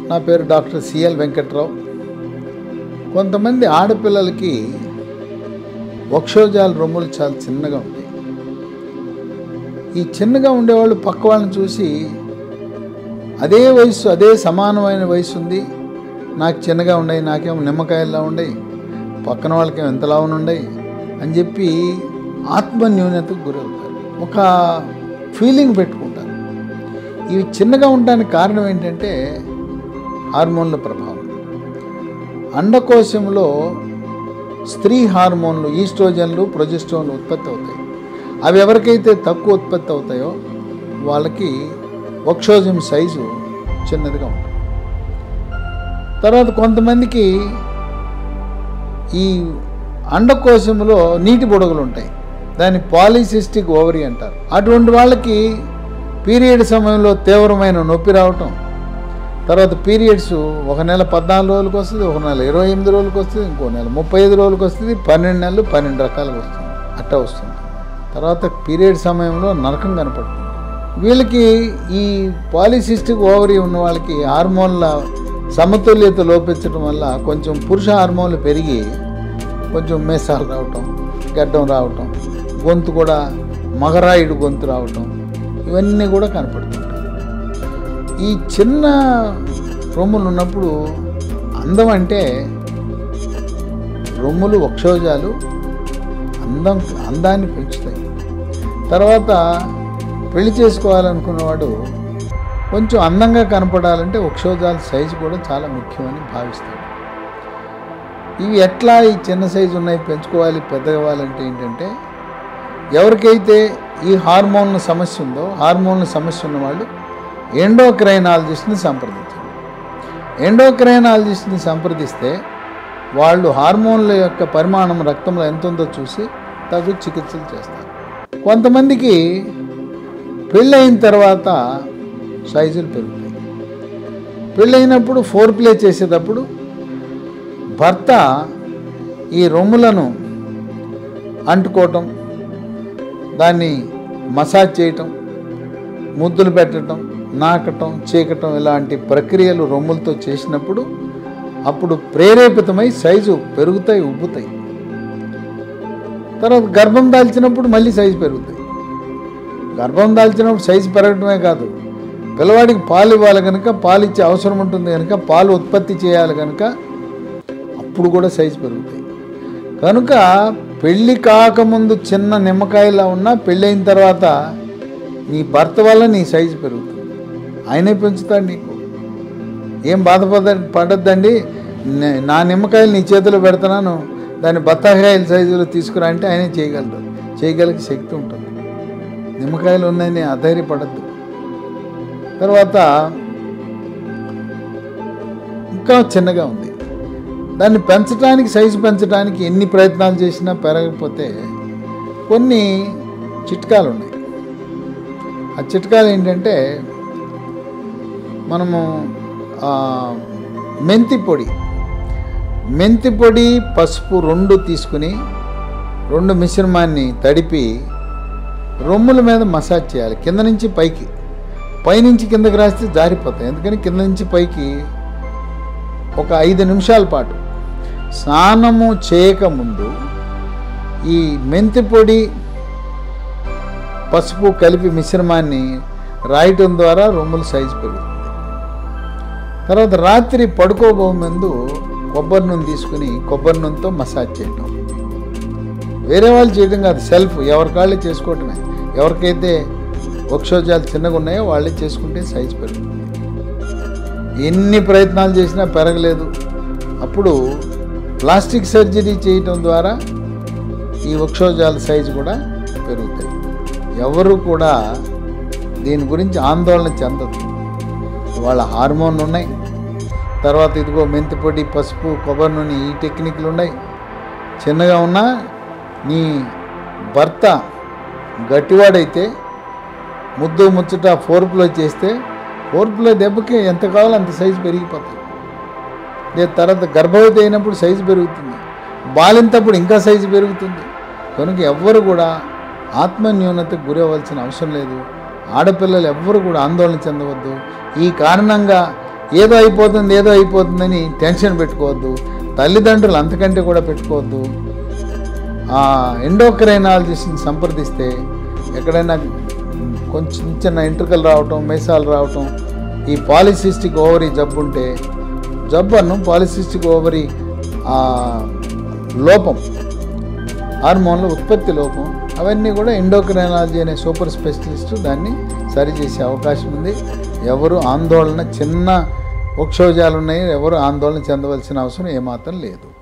నా పేరు doctor CL Venkatrao కొంతమంది ఆడపిల్లలకి వక్షోజాల రొమ్ములు చాలా చిన్నగా ఉంటాయి ఈ చిన్నగా ఉండేవాళ్ళు పక్క వాళ్ళని చూసి అదే వయసు అదే సమానమైన వయసు ఉంది నాకు చిన్నగా ఉన్నాయి నాకేమో నిమ్మకాయల్లా ఉన్నాయి పక్కన వాళ్ళకేమో ఎంతలా ఉన్నాయి అని చెప్పి ఆత్మన్యూనతకు గురవుతారు ఒక ఫీలింగ్ పెట్టుకుంటారు ఇవి చిన్నగా ఉండడానికి కారణం ఏంటంటే హార్మోన్ల ప్రభావం అండకోశంలో స్త్రీ హార్మోన్లు ఈస్ట్రోజన్లు ప్రొజెస్ట్రోన్లు ఉత్పత్తి అవుతాయి అవి ఎవరికైతే తక్కువ ఉత్పత్తి అవుతాయో వాళ్ళకి వక్షోజం సైజు చిన్నదిగా ఉంటుంది తర్వాత కొంతమందికి ఈ అండకోశంలో నీటి బుడగలు ఉంటాయి దాన్ని పాలిసిస్టిక్ ఓవరీ అంటారు అటువంటి వాళ్ళకి పీరియడ్ సమయంలో తీవ్రమైన నొప్పి రావటం తర్వాత పీరియడ్స్ ఒక నెల పద్నాలుగు రోజులకు వస్తుంది ఒక నెల ఇరవై ఎనిమిది రోజులకు వస్తుంది ఇంకో నెల ముప్పై ఐదు రోజులకు వస్తుంది పన్నెండు నెలలు పన్నెండు రకాలుగా వస్తుంది అట్టా వస్తుంది తర్వాత పీరియడ్ సమయంలో నరకం కనపడుతుంది వీళ్ళకి ఈ పాలిసిస్టిక్ ఓవరీ ఉన్న వాళ్ళకి హార్మోన్ల సమతుల్యత లోపించడం వల్ల కొంచెం పురుష హార్మోన్లు పెరిగి కొంచెం మేసాలు రావటం గడ్డం రావటం గొంతు కూడా మగరాయుడు గొంతు రావటం ఇవన్నీ కూడా కనపడుతుంటాయి ఈ చిన్న రొమ్ములు ఉన్నప్పుడు అందం అంటే రొమ్ములు వక్షోజాలు అందం అందాన్ని పెంచుతాయి తర్వాత పెళ్లి చేసుకోవాలనుకున్నవాడు కొంచెం అందంగా కనపడాలంటే వక్షోజాల సైజు కూడా చాలా ముఖ్యమని భావిస్తాడు ఇవి ఎట్లా ఈ చిన్న సైజు ఉన్నాయి పెంచుకోవాలి పెద్దగవ్వాలంటే ఏంటంటే ఎవరికైతే ఈ హార్మోన్ల సమస్య ఉందో హార్మోన్ల సమస్య ఉన్నవాళ్ళు ఎండోక్రైనాలజిస్ట్ని సంప్రదించాలి ఎండోక్రైనాలజిస్ట్ని సంప్రదిస్తే వాళ్ళు హార్మోన్ల యొక్క పరిమాణం రక్తంలో ఎంత ఉందో చూసి తగు చికిత్సలు చేస్తారు కొంతమందికి పెళ్ళయిన తర్వాత సైజులు పెరుగుతాయి పెళ్ళైనప్పుడు ఫోర్ ప్లే చేసేటప్పుడు భర్త ఈ రొమ్ములను అంటుకోవటం దాన్ని మసాజ్ చేయటం ముద్దులు పెట్టడం నాకటం చీకటం ఇలాంటి ప్రక్రియలు రొమ్ములతో చేసినప్పుడు అప్పుడు ప్రేరేపితమై సైజు పెరుగుతాయి ఉబ్బుతాయి తర్వాత గర్భం దాల్చినప్పుడు మళ్ళీ సైజు పెరుగుతాయి గర్భం దాల్చినప్పుడు సైజు పెరగడమే కాదు పిల్లవాడికి పాలు ఇవ్వాలి కనుక పాలు ఇచ్చే అవసరం ఉంటుంది కనుక పాలు ఉత్పత్తి చేయాలి కనుక అప్పుడు కూడా సైజు పెరుగుతాయి కనుక పెళ్ళి కాకముందు చిన్న నిమ్మకాయలా ఉన్నా పెళ్ళైన తర్వాత నీ భర్త వల్ల నీ సైజు పెరుగుతుంది ఆయనే పెంచుతాడు నీకు ఏం బాధపడ పడద్దండి నే- నా నిమ్మకాయలు నీ చేతిలో పెడుతున్నాను దాన్ని బత్తాకాయల సైజులో తీసుకురా అంటే ఆయనే చేయగలరు చేయగలిగే శక్తి ఉంటుంది నిమ్మకాయలు ఉన్నాయని అధైర్యపడద్దు తర్వాత ఇంకా చిన్నగా ఉంది దాన్ని పెంచడానికి సైజు పెంచడానికి ఎన్ని ప్రయత్నాలు చేసినా పెరగకపోతే కొన్ని చిట్కాలు ఉన్నాయి ఆ చిట్కాలు ఏంటంటే మనము ఆ, మెంతి పొడి మెంతి పొడి పసుపు రెండు తీసుకుని రెండు మిశ్రమాన్ని తడిపి రొమ్ముల మీద మసాజ్ చేయాలి కింద నుంచి పైకి పైనుంచి కిందకి రాస్తే జారిపోతాయి ఎందుకని కింద నుంచి పైకి ఒక ఐదు నిమిషాల పాటు స్నానము చేయకముందు ఈ మెంతి పొడి పసుపు కలిపి మిశ్రమాన్ని రాయటం ద్వారా రొమ్ముల సైజు పెరుగుతుంది తర్వాత రాత్రి పడుకోబో ముందు కొబ్బరి నూనె తీసుకుని కొబ్బరి నూనెతో మసాజ్ చేయటం వేరే వాళ్ళు చేయడం కాదు సెల్ఫ్ ఎవరి కాళ్ళే చేసుకోవటమే ఎవరికైతే వక్షోజాలు చిన్నగా ఉన్నాయో వాళ్ళే చేసుకుంటే సైజు పెరుగుతుంది ఎన్ని ప్రయత్నాలు చేసినా పెరగలేదు అప్పుడు ప్లాస్టిక్ సర్జరీ చేయటం ద్వారా ఈ వక్షోజాల సైజు కూడా పెరుగుతాయి ఎవరు కూడా దీని గురించి ఆందోళన చెందదు వాళ్ళ హార్మోన్లు ఉన్నాయి తర్వాత ఇదిగో మెంతి పొడి పసుపు కొబ్బరి నూనె ఈ టెక్నిక్లు ఉన్నాయి చిన్నగా ఉన్నా నీ భర్త గట్టివాడైతే ముద్దు ముచ్చట ఫోర్పులో చేస్తే ఫోర్పులో దెబ్బకి ఎంత కావాలో అంత సైజు పెరిగిపోతుంది లేదు తర్వాత గర్భవతి అయినప్పుడు సైజు పెరుగుతుంది బాలింతప్పుడు ఇంకా సైజు పెరుగుతుంది కనుక ఎవ్వరు కూడా ఆత్మన్యూనతకు గురి అవ్వాల్సిన అవసరం లేదు ఆడపిల్లలు ఎవ్వరు కూడా ఆందోళన చెందవద్దు ఈ కారణంగా ఏదో అయిపోతుంది ఏదో అయిపోతుందని టెన్షన్ పెట్టుకోవద్దు తల్లిదండ్రులు అంతకంటే కూడా పెట్టుకోవద్దు ఆ ఎండోక్రైనాలజిస్ట్ని సంప్రదిస్తే ఎక్కడైనా కొంచెం చిన్న ఎంట్రుకలు రావటం మేసాలు రావటం ఈ పాలిసిస్టిక్ ఓవరీ జబ్బు ఉంటే జబ్బును పాలిసిస్టిక్ ఓవరీ ఆ, లోపం హార్మోన్ల ఉత్పత్తి లోపం అవన్నీ కూడా ఎండోక్రైనాలజీ అనే సూపర్ స్పెషలిస్ట్ దాన్ని సరిచేసే అవకాశం ఉంది ఎవరు ఆందోళన చిన్న వక్షోజాలు ఉన్నాయి ఎవరు ఆందోళన చెందవలసిన అవసరం ఏమాత్రం లేదు